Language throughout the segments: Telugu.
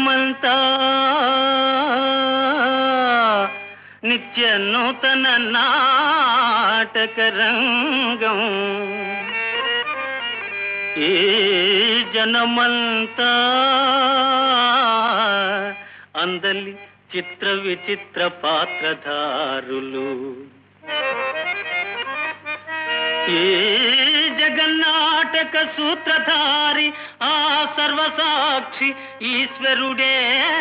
జగమంతా నిత్య నూతన నాటక రంగం ఈ జనమంతా అందలి చిత్ర విచిత్ర పాత్రధారులు ఈ జగన్నాటక సూత్రధారి ఆ సర్వసాక్షి ఈశ్వరుడే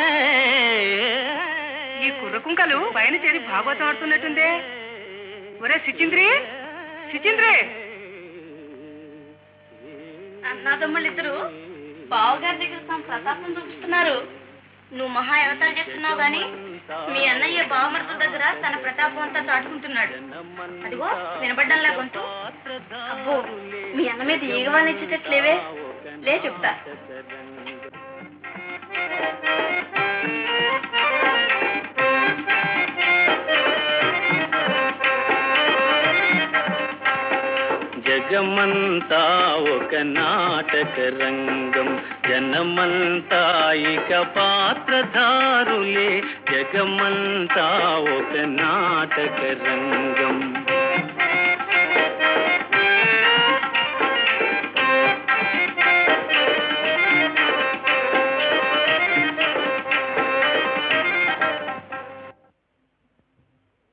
ఈ కుర్రకుంకలు పైన చేరి భాగవతం ఆడుతున్నట్టుందే ఒరే సిచింద్రి సిచింద్రి అన్నాదమ్ముళ్ళిద్దరు బావగారి దగ్గర తమ ప్రతాపం చూపిస్తున్నారు నువ్వు మహా అవతారం చేస్తున్నావు గాని మీ అన్నయ్య బావమరుదు దగ్గర తన ప్రతాపం అంతా చాటుకుంటున్నాడు అదిగో వినబడ్డంలా గొంతు అబ్బో మీ అన్న మీద ఈగవాళ్ళు ఇచ్చేటట్లేవే లే చెప్తా జగమంతా ఒక నాటక రంగం జనమంతా ఇక పాత్రధారులే జగమంతా ఒక నాటక రంగం